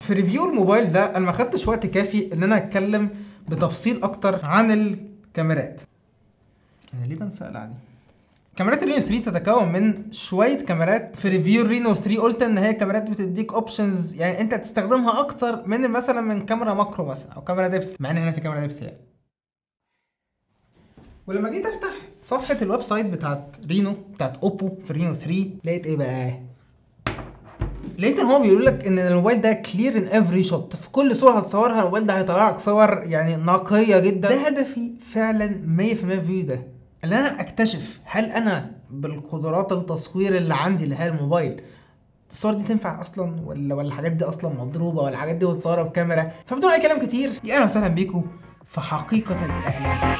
في ريفيو الموبايل ده انا ما خدتش وقت كافي ان انا اتكلم بتفصيل اكتر عن الكاميرات انا ليه بنسى القلعه دي كاميرات الرينو 3 تتكون من شويه كاميرات في ريفيو الرينو 3 قلت ان هي كاميرات بتديك اوبشنز يعني انت تستخدمها اكتر من مثلا من كاميرا ماكرو مثلا او كاميرا ديبث مع ان هنا في كاميرا ديبث يعني ولما جيت افتح صفحه الويب سايت بتاعت رينو بتاعت اوبو في رينو 3 لقيت ايه بقى لقيت ان هو بيقول لك ان الموبايل ده كلير ان افري شوت في كل صوره هتصورها الموبايل ده هيطلع لك صور يعني نقيه جدا ده هدفي فعلا 100% في الفيديو ده ان انا اكتشف هل انا بالقدرات التصوير اللي عندي اللي هي الموبايل الصور دي تنفع اصلا ولا ولا الحاجات دي اصلا مضروبه ولا الحاجات دي متصوره بكاميرا فبدون اي كلام كتير يا اهلا وسهلا بيكم في حقيقه الاعلام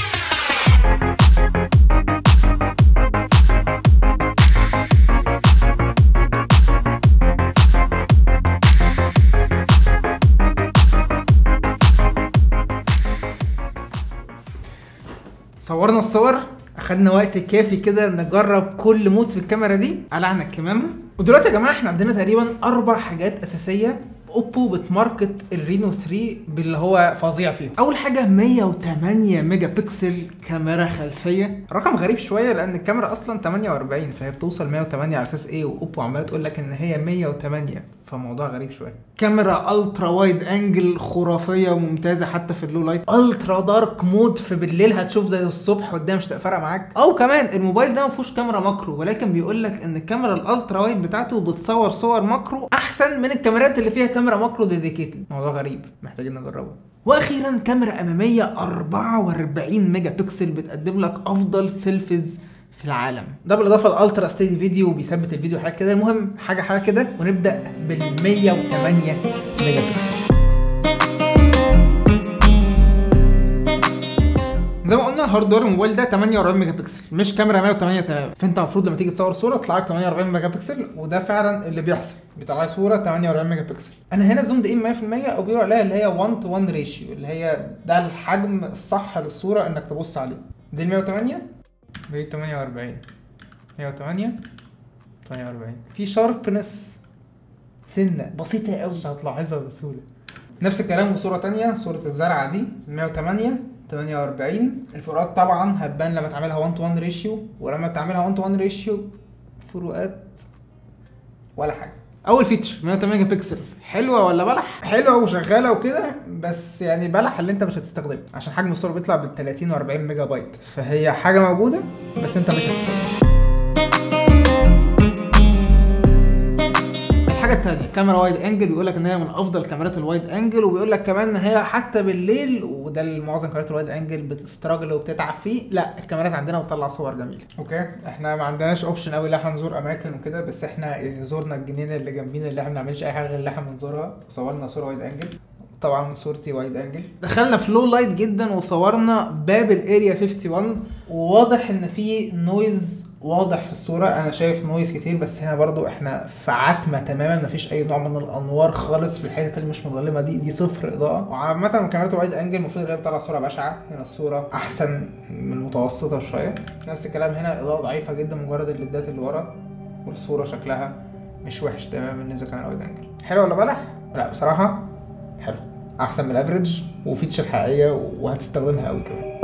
صورنا الصور اخدنا وقت كافي كده نجرب كل مود في الكاميرا دي قلعنا الكمامه ودلوقتي يا جماعه احنا عندنا تقريبا اربع حاجات اساسيه اوبو بتماركت الرينو 3 باللي هو فظيع فيه اول حاجه 108 ميجا بكسل كاميرا خلفيه رقم غريب شويه لان الكاميرا اصلا 48 فهي بتوصل 108 على اساس ايه واوبو عماله تقول لك ان هي 108 فموضوع غريب شويه كاميرا الترا وايد انجل خرافيه وممتازه حتى في اللو لايت الترا دارك مود في بالليل هتشوف زي الصبح قدام مش فارقه معاك او كمان الموبايل ده ما فيهوش كاميرا ماكرو ولكن بيقول لك ان الكاميرا الالترا وايد بتاعته بتصور صور ماكرو احسن من الكاميرات اللي فيها كاميرا ماكرو ديديكيتد موضوع غريب محتاجين نجربه واخيرا كاميرا اماميه 44 ميجا بكسل بتقدم لك افضل سيلفيز في العالم ده بالاضافه لالترا ستيدي فيديو بيثبت الفيديو حاجه كده المهم حاجه حاجه كده ونبدا بال 108 ميجا بكسل زي ما قلنا هاردوير الموبايل ده 48 ميجا بكسل مش كاميرا 108 تماما فانت المفروض لما تيجي تصور صوره تطلع لك 48 ميجا بكسل وده فعلا اللي بيحصل بيطلع لي صوره 48 ميجا بكسل انا هنا زومد ان 100% او بيقولوا عليها اللي هي 1 تو 1 ريشيو اللي هي ده الحجم الصح للصوره انك تبص عليه دي ال 108 دي 48 108 48 في شاربنس سنه بسيطه قوي هتلاحظها بسهوله نفس الكلام وصوره تانية صوره الزرعه دي 108 48 الفروقات طبعا هتبان لما تعملها 1 تو 1 ريشيو ولما تعملها 1 تو 1 ريشيو فروقات ولا حاجه اول فيتشر 108 ميجا بكسل حلوه ولا بلح حلوه وشغاله وكده بس يعني بلح اللي انت مش هتستخدمه عشان حجم الصوره بيطلع بال 30 و40 ميجا بايت فهي حاجه موجوده بس انت مش هتستخدمها الحاجه الثانيه كاميرا وايد انجل بيقول لك ان هي من افضل كاميرات الوايد انجل وبيقول لك كمان ان هي حتى بالليل وده اللي معظم كاميرات الوايد انجل بتستراجل وبتتعب فيه لا الكاميرات عندنا بتطلع صور جميله اوكي احنا ما عندناش اوبشن قوي ان احنا نزور اماكن وكده بس احنا زورنا الجنينه اللي جنبينا اللي احنا ما بنعملش اي حاجه غير اللي احنا بنزورها وصورنا صوره وايد انجل طبعا صورتي وايد انجل دخلنا في لو لايت جدا وصورنا باب الاريا 51 وواضح ان في نويز واضح في الصورة أنا شايف نويز كتير بس هنا برضو احنا في عتمة تماما مفيش أي نوع من الأنوار خالص في الحتة اللي مش مظلمة دي دي صفر إضاءة وعامة كاميرات الوايد أنجل المفروض إن هي بتطلع صورة بشعة هنا الصورة أحسن من المتوسطة شوية نفس الكلام هنا إضاءة ضعيفة جدا مجرد الليدات اللي ورا والصورة شكلها مش وحش تماما بالنسبة لكاميرا الوايد أنجل حلو ولا بلح؟ لا بصراحة حلو أحسن من الأفريج وفيتشر حقيقية وهتستخدمها أوي كمان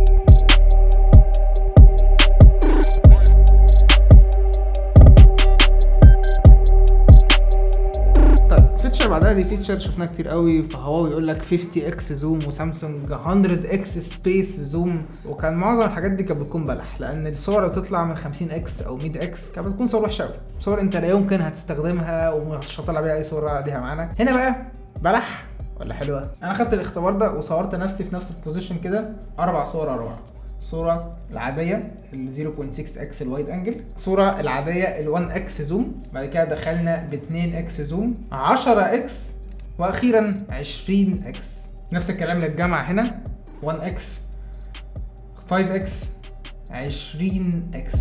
فيتشر بعدها دي فيتشر شفناها كتير قوي فهواوي يقول لك 50 اكس زوم وسامسونج 100 اكس سبيس زوم وكان معظم الحاجات دي كانت بتكون بلح لان الصور اللي بتطلع من 50 اكس او 100 اكس كانت بتكون صور وحشه قوي صور انت لا يمكن هتستخدمها ومش هطلع بيها اي صوره ليها معنى هنا بقى بلح ولا حلوه انا خدت الاختبار ده وصورت نفسي في نفس البوزيشن كده اربع صور اربعه الصورة العادية ال 0.6 اكس الوايد انجل الصورة العادية ال 1 اكس زوم بعد كده دخلنا ب 2 اكس زوم 10 اكس واخيرا 20 اكس نفس الكلام للجامعة هنا 1 اكس 5 اكس 20 اكس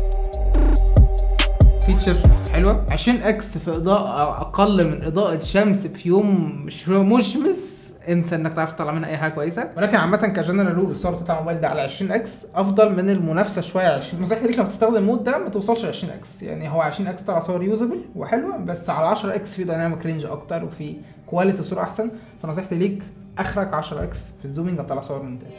فيتشر حلوة 20 اكس في اضاءة اقل من اضاءة شمس في يوم مش مشمس انسى انك تعرف تطلع منها اي حاجه كويسه ولكن عامه كجنرال رول الصور بتاع الموبايل ده على 20 اكس افضل من المنافسه شويه 20 نصيحتي ليك لو بتستخدم المود ده ما توصلش ل 20 اكس يعني هو 20 اكس طلع صور يوزبل وحلوه بس على 10 اكس في دايناميك رينج اكتر وفي كواليتي صوره احسن فنصيحتي ليك اخرك 10 اكس في الزومينج هتطلع صور ممتازه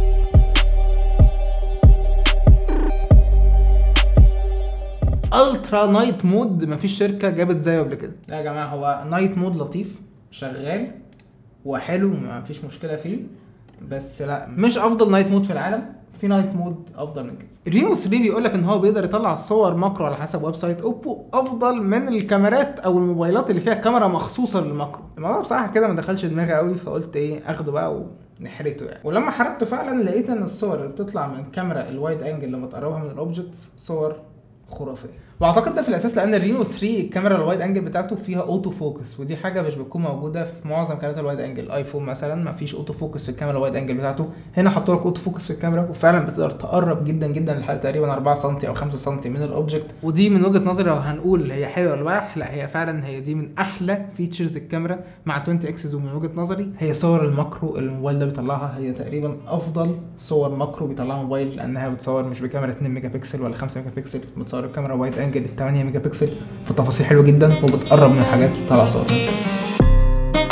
الترا نايت مود مفيش شركه جابت زيه قبل كده لا يا جماعه هو نايت مود لطيف شغال وحلو مفيش مشكله فيه بس لا مش افضل نايت مود في العالم في نايت مود افضل من كده الرينو 3 بيقول لك ان هو بيقدر يطلع صور ماكرو على حسب ويب سايت اوبو افضل من الكاميرات او الموبايلات اللي فيها كاميرا مخصوصه للماكرو الموضوع بصراحه كده ما دخلش دماغي قوي فقلت ايه اخده بقى ونحرته يعني ولما حرقته فعلا لقيت ان الصور اللي بتطلع من كاميرا الوايد انجل لما تقربها من الاوبجكتس صور خرافيه واعتقد ده في الاساس لان الرينو 3 الكاميرا الوايد انجل بتاعته فيها اوتو فوكس ودي حاجه مش بتكون موجوده في معظم كاميرات الوايد انجل ايفون مثلا ما فيش اوتو فوكس في الكاميرا الوايد انجل بتاعته هنا حطوا لك اوتو فوكس في الكاميرا وفعلا بتقدر تقرب جدا جدا لحد تقريبا 4 سم او 5 سم من الاوبجكت ودي من وجهه نظري لو هنقول هي حلوه ولا وحش لا هي فعلا هي دي من احلى فيتشرز الكاميرا مع 20 اكس زوم من وجهه نظري هي صور الماكرو اللي الموبايل ده بيطلعها هي تقريبا افضل صور ماكرو بيطلعها موبايل لانها بتصور مش بكاميرا 2 ميجا بكسل ولا 5 ميجا بكسل بتصور بكاميرا وايد انجل 8 ميجا بكسل في تفاصيل حلوه جدا وبتقرب من حاجات وتطلع صور ممتازه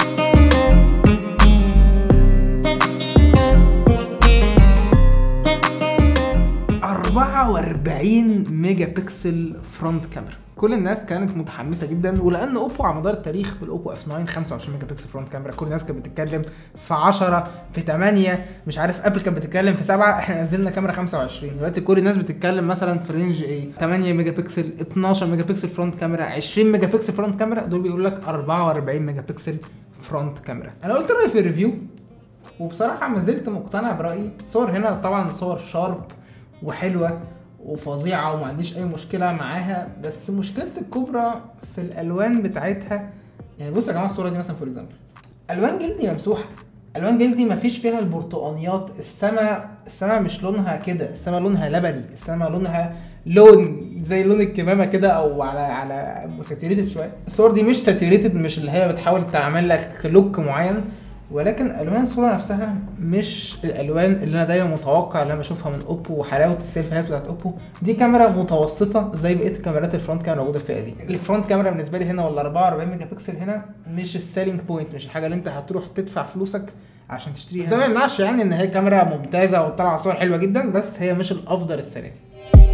أربعة وأربعين ميجا بكسل فرونت كاميرا كل الناس كانت متحمسه جدا ولان اوبو على مدار التاريخ بالاوبو اف 9 25 ميجا بكسل فرونت كاميرا كل الناس كانت بتتكلم في 10 في 8 مش عارف ابل كانت بتتكلم في 7 احنا نزلنا كاميرا 25 دلوقتي كل الناس بتتكلم مثلا في رينج ايه 8 ميجا بكسل 12 ميجا بكسل فرونت كاميرا 20 ميجا بكسل فرونت كاميرا دول بيقول لك 44 ميجا بكسل فرونت كاميرا انا قلت رايي في الريفيو وبصراحه ما زلت مقتنع برايي الصور هنا طبعا صور شارب وحلوه وفظيعه وما عنديش اي مشكله معاها بس مشكلتي الكبرى في الالوان بتاعتها يعني بص يا جماعه الصوره دي مثلا فور اكزامبل الوان جلدي ممسوحه الوان جلدي مفيش فيها البرتقانيات السما السما مش لونها كده السما لونها لبني السما لونها لون زي لون الكمامه كده او على على ساتوريتد شويه الصور دي مش ساتوريتد مش اللي هي بتحاول تعمل لك لوك معين ولكن الوان الصوره نفسها مش الالوان اللي انا دايما متوقع اللي انا بشوفها من اوبو وحلاوه السيلفيهات بتاعت اوبو دي كاميرا متوسطه زي بقيه الكاميرات الفرونت كاميرا موجوده في الفئه دي الفرونت كاميرا بالنسبه لي هنا ولا 44 ميجا بكسل هنا مش السيلينج بوينت مش الحاجه اللي انت هتروح تدفع فلوسك عشان تشتريها ده ما يمنعش يعني ان هي كاميرا ممتازه وطالعه صور حلوه جدا بس هي مش الافضل السنه دي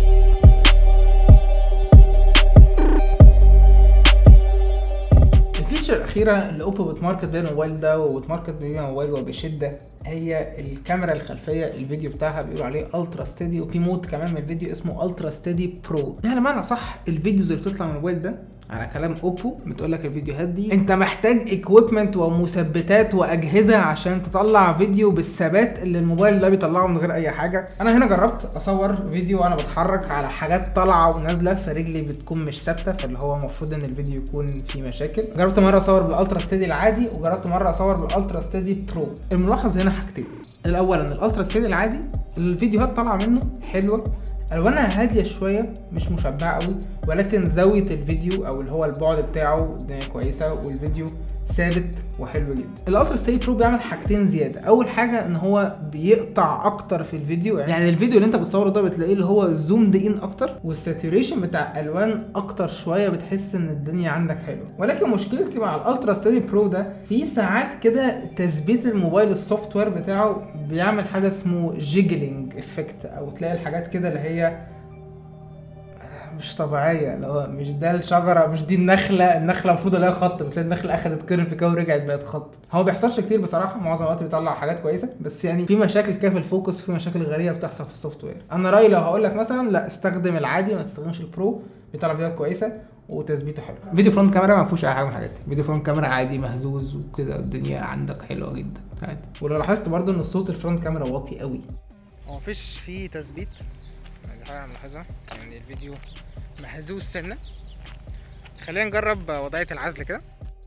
الفيتشر الاخيره اللي اوبو بتماركت بيها الموبايل ده وبتماركت بيها الموبايل وبشده هي الكاميرا الخلفيه الفيديو بتاعها بيقولوا عليه الترا ستيدي وفي مود كمان من الفيديو اسمه الترا ستيدي برو يعني معنى صح الفيديوز اللي بتطلع من الموبايل ده على كلام اوبو بتقول لك الفيديوهات دي انت محتاج اكويبمنت ومثبتات واجهزه عشان تطلع فيديو بالثبات اللي الموبايل ده بيطلعه من غير اي حاجه انا هنا جربت اصور فيديو وانا بتحرك على حاجات طالعه ونازله فرجلي بتكون مش ثابته فاللي هو المفروض ان الفيديو يكون فيه مشاكل جربت مره اصور بالالترا ستيدي العادي وجربت مره اصور بالالترا ستيدي برو الملاحظ هنا حاجتين الاول ان الالترا ستيدي العادي الفيديوهات طالعه منه حلوه الوانها هاديه شويه مش مشبعه قوي ولكن زاويه الفيديو او اللي هو البعد بتاعه الدنيا كويسه والفيديو ثابت وحلو جدا الالترا ستيدي برو بيعمل حاجتين زياده اول حاجه ان هو بيقطع اكتر في الفيديو يعني الفيديو اللي انت بتصوره ده بتلاقيه اللي هو زومد ان اكتر والساتوريشن بتاع الوان اكتر شويه بتحس ان الدنيا عندك حلوه ولكن مشكلتي مع الالترا ستيدي برو ده في ساعات كده تثبيت الموبايل السوفت وير بتاعه بيعمل حاجه اسمه جيجلينج افكت او تلاقي الحاجات كده اللي هي مش طبيعيه اللي هو مش ده الشجره مش دي النخله النخله المفروض لها خط بتلاقي النخله اخدت كيرف كده ورجعت بقت خط هو بيحصلش كتير بصراحه معظم الوقت بيطلع حاجات كويسه بس يعني في مشاكل كده في الفوكس وفي مشاكل غريبه بتحصل في السوفت وير انا رايي لو هقول لك مثلا لا استخدم العادي ما تستخدمش البرو بيطلع فيديوهات كويسه وتثبيته حلو فيديو فرونت كاميرا ما فيهوش اي حاجه من الحاجات دي فيديو فرونت كاميرا عادي مهزوز وكده الدنيا عندك حلوه جدا عادي ولو لاحظت برضو ان الصوت الفرونت كاميرا واطي قوي هو مفيش فيه تثبيت دي حاجة أنا ملاحظها يعني الفيديو مهزوز سنة خلينا نجرب وضعية العزل كده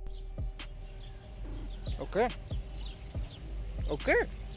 اوكي اوكي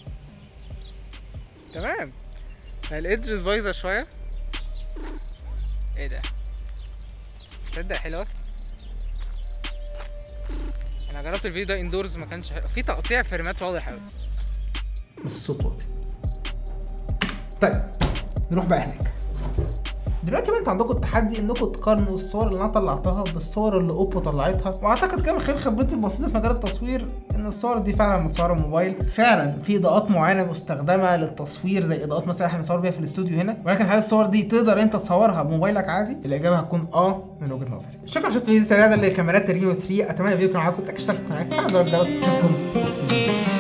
تمام الادجز بايظة شوية ايه ده تصدق حلوة انا انا جربت الفيديو ده اندورز ما كانش حلو. في تقطيع فريمات واضح قوي بس الصوت واطي طيب نروح بقى هناك دلوقتي بقى انت عندكم التحدي انكم تقارنوا الصور اللي انا طلعتها بالصور اللي اوبو طلعتها واعتقد كده من خلال خبرتي البسيطه في مجال التصوير ان الصور دي فعلا متصوره موبايل فعلا في اضاءات معينه مستخدمه للتصوير زي اضاءات مثلا احنا بنصور بيها في الاستوديو هنا ولكن هل الصور دي تقدر انت تصورها بموبايلك عادي الاجابه هتكون اه من وجهه نظري شكرا شفت فيديو سريع ده لكاميرات الرينو 3 اتمنى الفيديو كان عجبكم تشترك في القناه فعلا زر الجرس اشوفكم